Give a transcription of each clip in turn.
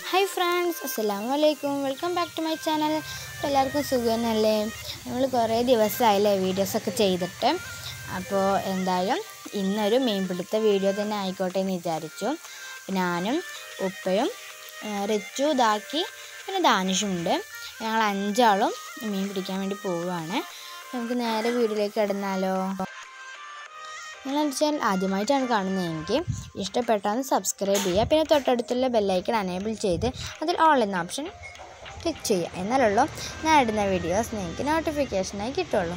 hi friends അസ്സലാമു അലൈക്കും welcome back to my channel അപ്പോൾ എല്ലാവർക്കും സുഖമെന്നല്ലേ നമ്മൾ കുറേ ദിവസമായില്ലേ വീഡിയോസൊക്കെ ചെയ്തിട്ട് അപ്പോൾ എന്തായാലും ഇന്നൊരു മീൻപിടുത്ത വീഡിയോ തന്നെ ആയിക്കോട്ടെ എന്ന് വിചാരിച്ചു ഞാനും ഉപ്പയും ആ, റിച്ചു ഇതാക്കി പിന്നെ ദാനിഷും ഉണ്ട് ഞങ്ങൾ അഞ്ചാളും മീൻ പിടിക്കാൻ വേണ്ടി പോവുകയാണ് നമുക്ക് നേരെ വീട്ടിലേക്ക് കിടന്നാലോ നിങ്ങളെന്ന് വെച്ചാൽ ആദ്യമായിട്ടാണ് കാണുന്നതെങ്കിൽ ഇഷ്ടപ്പെട്ടാൽ സബ്സ്ക്രൈബ് ചെയ്യുക പിന്നെ തൊട്ടടുത്തുള്ള ബെല്ലൈക്കൺ അനേബിൾ ചെയ്ത് അതിൽ ഓൾ എന്ന ഓപ്ഷൻ ക്ലിക്ക് ചെയ്യുക എന്നാലുള്ളൂ ഞാൻ ഇടുന്ന വീഡിയോസ് നിങ്ങൾക്ക് നോട്ടിഫിക്കേഷനായി കിട്ടുള്ളൂ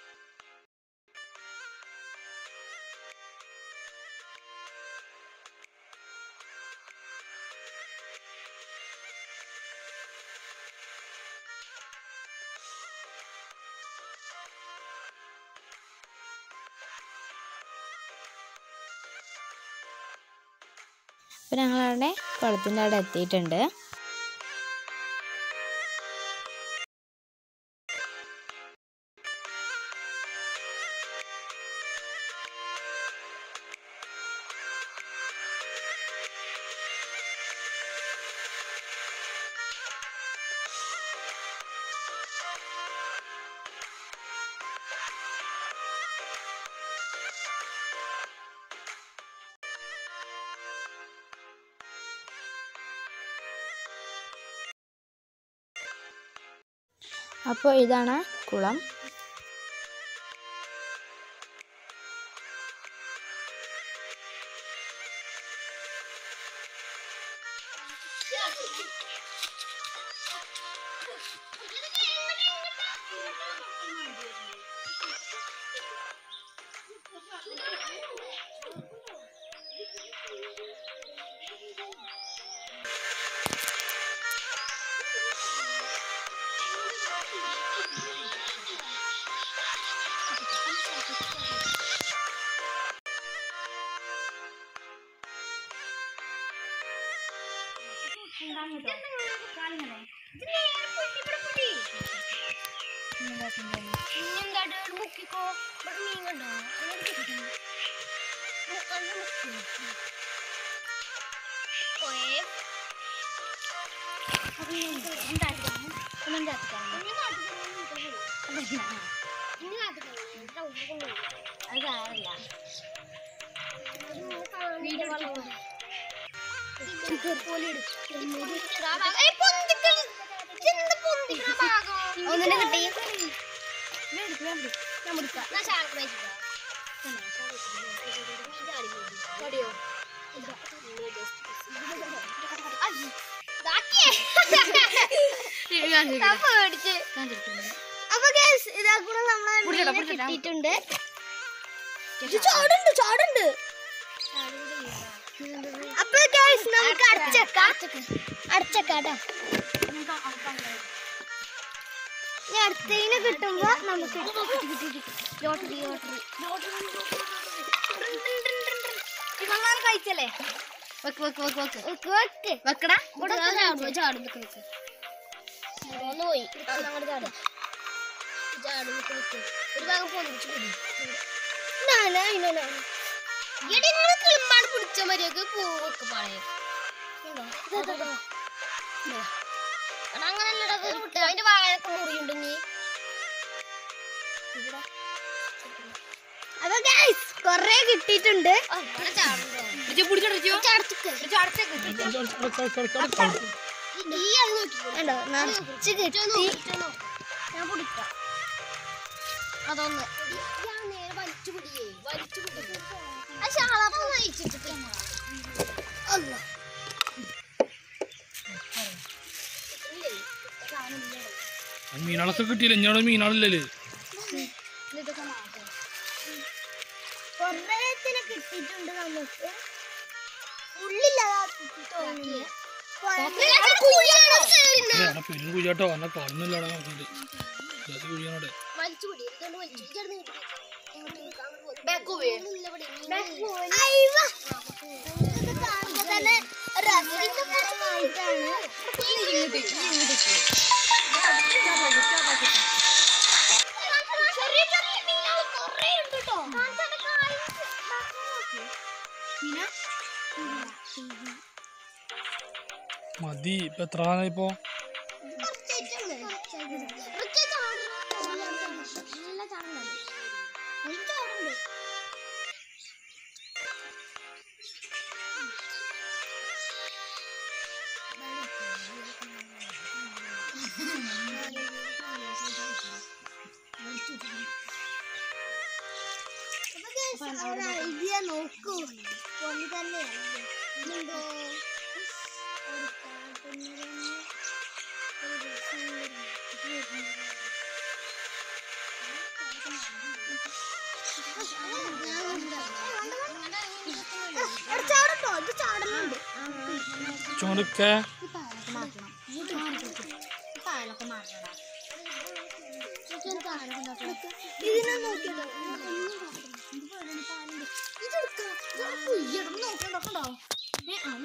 അപ്പോൾ ഞങ്ങളവിടെ കുളത്തിൻ്റെ അവിടെ എത്തിയിട്ടുണ്ട് അപ്പോൾ ഇതാണ് കുളം മുക്കിക്കോ ഇവിടെ മീൻ കണ്ടോ പോയേ അത് സാരല്ല ഒന്നിനെ കിട്ടി ഞാൻ പിടിക്കാം ഞാൻ ശാലക്ക് വെച്ചിട്ടോ കടിയോ അപ്പൊ ഗൈസ് ഇതാ കൂടെ നമ്മളെ മീനെ കിട്ടിയിട്ടുണ്ട് ഇത് ചാടുണ്ട് ചാടുണ്ട് അപ്പൊ ഗൈസ് നമുക്ക് അടച്ചേക്കാം അടച്ചേക്കാട്ടോ ഇനി അടുത്തതിന് കിട്ടുമ്പോ നമുക്ക് ലോട്ടറി ലോട്ടറി കഴിച്ചല്ലേ വെക്ക് വെക്ക് വെക്ക് വെക്ക് വെക്ക് വെക്ക് വെക്കടാ ഇവിടെ ചാടും ചാടും വെക്ക് വെക്ക് ഒന്ന് പോയി അങ്ങോട്ട് ചാടും ചാടും വെക്ക് വെക്ക് ഒരു ഭാഗം പൊന്നിച്ചു പിടി എടി നിങ്ങൾ കിളിമ്പാട് പിടിച്ച മര്യാദക്ക് പൂവൊക്കെ പാളയം അങ്ങനല്ലടാ വിട്ട് അതിന്റെ വാഴയൊക്കെ മുറിയുണ്ട് നീ അപ്പൊ ഗൈസ് കൊറേ കിട്ടിയിട്ടുണ്ട് കണ്ടോ നിറച്ച് കിട്ടി ഞാൻ പിടിക്കാം അതൊന്ന് ഞാൻ നേരെ വലിച്ചു പിടിയേ വലിച്ചു പിടിക്കും ആ ശാളപ്പം നയിച്ചിട്ട് അല്ല മീനാളൊക്കെ കിട്ടിയില്ല ഇഞ്ഞോടെ മീനാളില്ലല്ലേ കൊറേത്തിന് കിട്ടിയിട്ടുണ്ട് നമുക്ക് ഉള്ളില്ലതാ തോന്നില്ല അവിടെ പെരും കുഴിയാട്ടോ എന്നെ കാണുന്നില്ല അവിടെ നോക്കണ്ട് ഇല്ലാത്ത കുഴിയാണോടെ മതി ഇപ്പൊ എത്ര ആളായി ഇപ്പോ ഐഡിയ നോക്കൂ പൊന്നി തന്നെയാണ് ഇതെന്തോ ഒരു കാട്ടുമൃഗം, ഒരു രസം ചാടട്ടോ ഇത് ചാടുന്നുണ്ട് ചുമടുക്കെ ഇതിനെ നോക്കിയോ ഇതെടുക്കാം നോക്കണ്ടോ കണ്ടോ ഏ ആ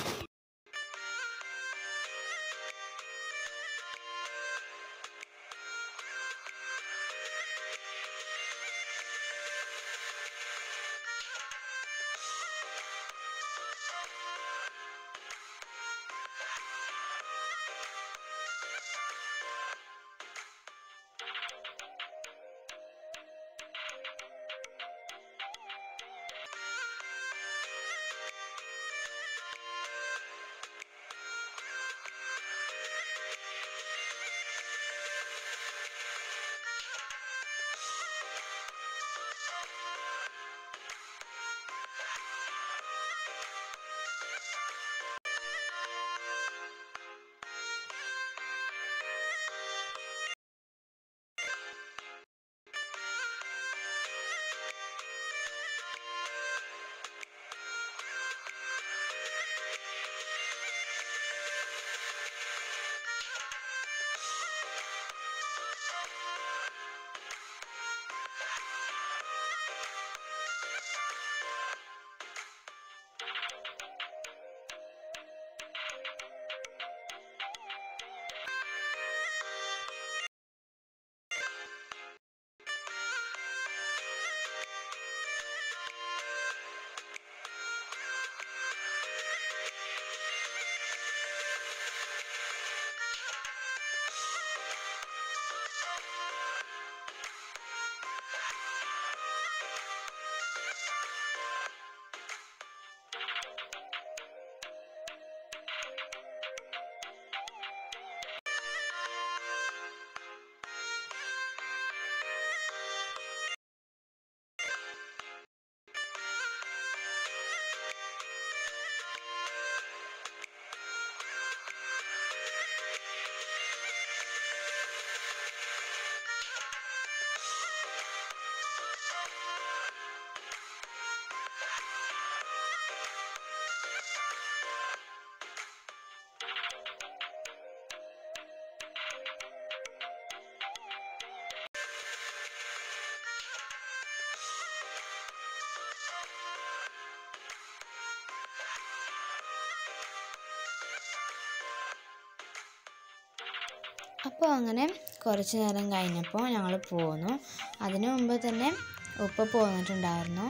അപ്പോൾ അങ്ങനെ കുറച്ച് നേരം കഴിഞ്ഞപ്പോൾ ഞങ്ങൾ പോന്നു അതിനു മുമ്പ് തന്നെ ഉപ്പ പോന്നിട്ടുണ്ടായിരുന്നു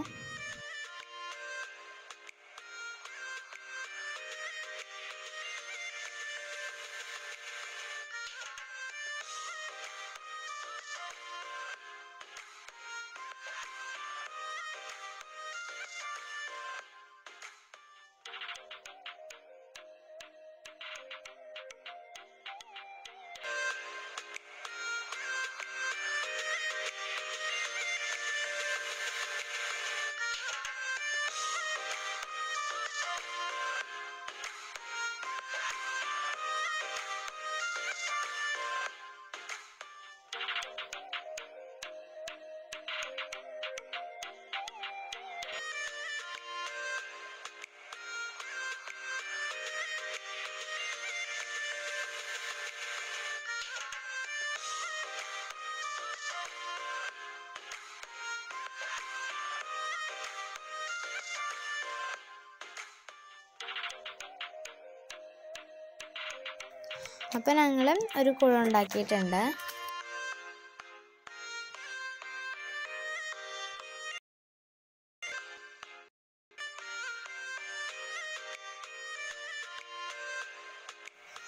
അപ്പോൾ ഞങ്ങൾ ഒരു കുളം ഉണ്ടാക്കിയിട്ടുണ്ട്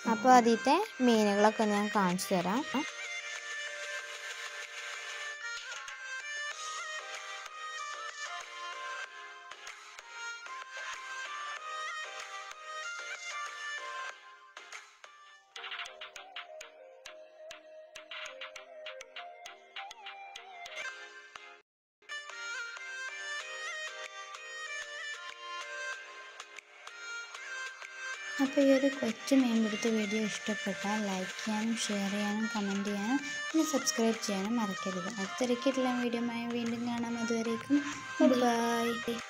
അപ്പോൾ അതിലത്തെ മീനുകളൊക്കെ ഞാൻ കാണിച്ചു തരാം അപ്പോൾ ഈ ഒരു കൊച്ചു മീൻപിടുത്ത വീഡിയോ ഇഷ്ടപ്പെട്ടാൽ ലൈക്ക് ചെയ്യാനും ഷെയർ ചെയ്യാനും കമൻറ്റ് ചെയ്യാനും പിന്നെ സബ്സ്ക്രൈബ് ചെയ്യാനും മറക്കരുത് അടുത്തൊരിക്കലുള്ള വീഡിയോ വീണ്ടും കാണാം അതുവരേക്കും ബൈ